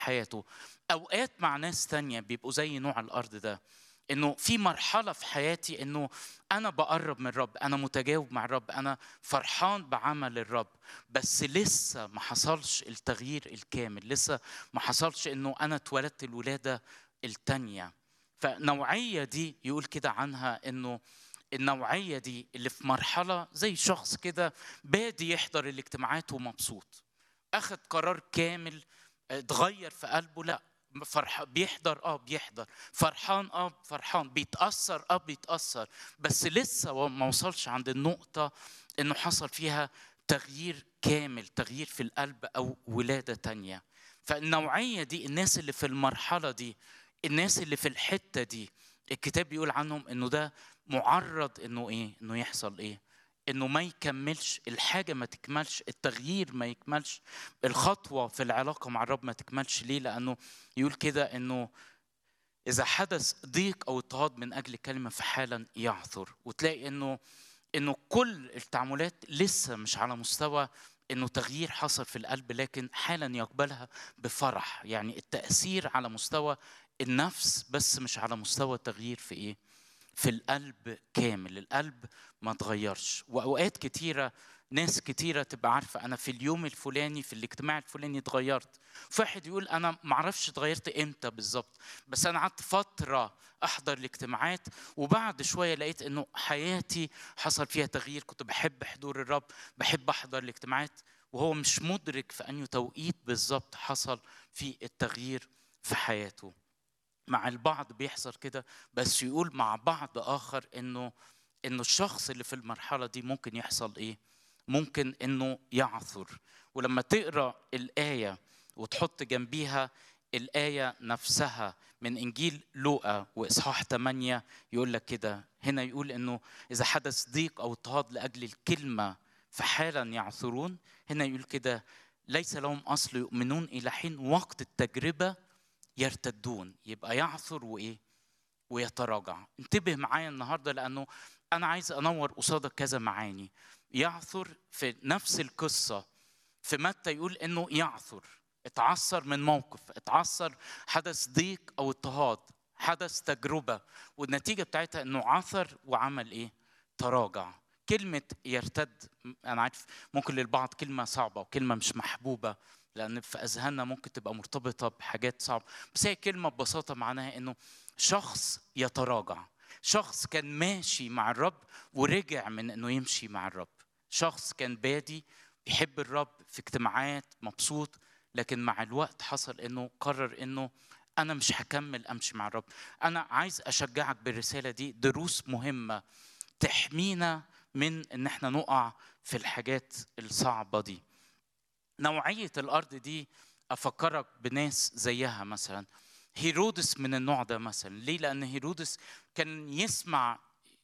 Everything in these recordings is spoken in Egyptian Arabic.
حياته اوقات مع ناس تانية بيبقوا زي نوع الارض ده انه في مرحله في حياتي انه انا بقرب من الرب انا متجاوب مع الرب انا فرحان بعمل الرب بس لسه ما حصلش التغيير الكامل لسه ما حصلش انه انا اتولدت الولاده التانية فنوعيه دي يقول كده عنها انه النوعيه دي اللي في مرحله زي شخص كده بادي يحضر الاجتماعات ومبسوط اخذ قرار كامل اتغير في قلبه لا فرح بيحضر اه بيحضر فرحان اه فرحان بيتاثر اه بيتاثر بس لسه ما وصلش عند النقطه انه حصل فيها تغيير كامل تغيير في القلب او ولاده تانية فالنوعيه دي الناس اللي في المرحله دي الناس اللي في الحته دي الكتاب بيقول عنهم انه ده معرض انه ايه انه يحصل ايه انه ما يكملش الحاجه ما تكملش التغيير ما يكملش الخطوه في العلاقه مع الرب ما تكملش ليه لانه يقول كده انه اذا حدث ضيق او اضطهاد من اجل كلمه فحالا يعثر وتلاقي انه انه كل التعاملات لسه مش على مستوى انه تغيير حصل في القلب لكن حالا يقبلها بفرح يعني التاثير على مستوى النفس بس مش على مستوى التغيير في ايه في القلب كامل القلب ما تغيرش واوقات كتيره ناس كتيرة تبقى عارفة أنا في اليوم الفلاني في الاجتماع الفلاني اتغيرت في واحد يقول أنا معرفش اتغيرت إمتى بالظبط بس أنا قعدت فترة أحضر الاجتماعات وبعد شوية لقيت إنه حياتي حصل فيها تغيير كنت بحب حضور الرب بحب أحضر الاجتماعات وهو مش مدرك في أنه توقيت بالظبط حصل في التغيير في حياته مع البعض بيحصل كده بس يقول مع بعض آخر إنه إنه الشخص اللي في المرحلة دي ممكن يحصل إيه؟ ممكن انه يعثر ولما تقرا الايه وتحط جنبيها الايه نفسها من انجيل لوقا واصحاح 8 يقول لك كده هنا يقول انه اذا حدث ضيق او اضطهاد لاجل الكلمه فحالا يعثرون هنا يقول كده ليس لهم اصل يؤمنون الى حين وقت التجربه يرتدون يبقى يعثر وايه ويتراجع انتبه معايا النهارده لانه انا عايز انور قصادك كذا معاني يعثر في نفس القصة في متى يقول انه يعثر اتعثر من موقف اتعثر حدث ضيق او اضطهاد حدث تجربة والنتيجة بتاعتها انه عثر وعمل ايه تراجع كلمة يرتد أنا عارف ممكن للبعض كلمة صعبة وكلمة مش محبوبة لأن في أذهاننا ممكن تبقى مرتبطة بحاجات صعبة بس هي كلمة ببساطة معناها إنه شخص يتراجع شخص كان ماشي مع الرب ورجع من انه يمشي مع الرب شخص كان بادي بيحب الرب في اجتماعات مبسوط لكن مع الوقت حصل انه قرر انه انا مش هكمل امشي مع الرب انا عايز اشجعك بالرساله دي دروس مهمه تحمينا من ان احنا نقع في الحاجات الصعبه دي نوعيه الارض دي افكرك بناس زيها مثلا هيرودس من النوع ده مثلا ليه لان هيرودس كان يسمع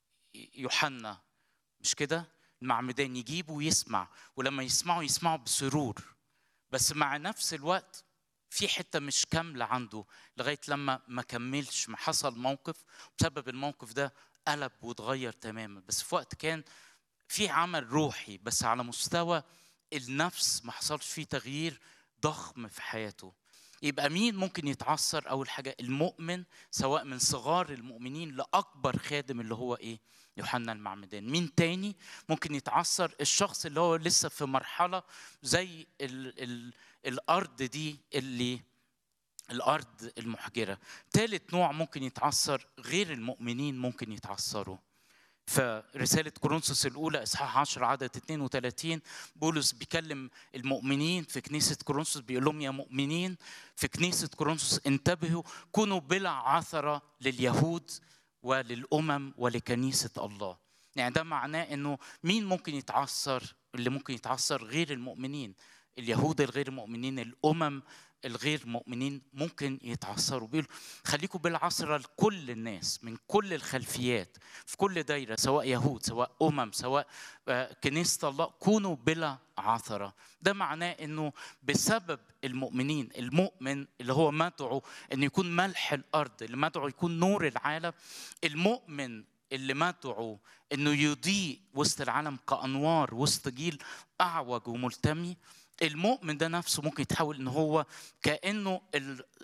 يوحنا مش كده المعمدان يجيبه ويسمع ولما يسمعوا يسمعوا بسرور بس مع نفس الوقت في حتة مش كاملة عنده لغاية لما ما كملش ما حصل موقف بسبب الموقف ده قلب واتغير تماما بس في وقت كان في عمل روحي بس على مستوى النفس ما حصلش فيه تغيير ضخم في حياته يبقى مين ممكن يتعثر اول حاجه المؤمن سواء من صغار المؤمنين لاكبر خادم اللي هو ايه يوحنا المعمدان مين تاني ممكن يتعثر الشخص اللي هو لسه في مرحله زي ال ال الارض دي اللي الارض المحجره ثالث نوع ممكن يتعثر غير المؤمنين ممكن يتعثروا فرسالة كورنثوس الأولى إصحاح 10 عدد 32 بولس بيكلم المؤمنين في كنيسة كورنثوس بيقول لهم يا مؤمنين في كنيسة كورنثوس انتبهوا كونوا بلا عثرة لليهود وللأمم ولكنيسة الله يعني ده معناه إنه مين ممكن يتعثر اللي ممكن يتعثر غير المؤمنين اليهود الغير مؤمنين الأمم الغير مؤمنين ممكن يتعثروا بيقولوا خليكم بالعثرة لكل الناس من كل الخلفيات في كل دايرة سواء يهود سواء أمم سواء كنيسة الله كونوا بلا عثرة ده معناه أنه بسبب المؤمنين المؤمن اللي هو مدعو أن يكون ملح الأرض اللي مدعو يكون نور العالم المؤمن اللي مدعو انه يضيء وسط العالم كانوار وسط جيل اعوج وملتمي المؤمن ده نفسه ممكن يتحول ان هو كانه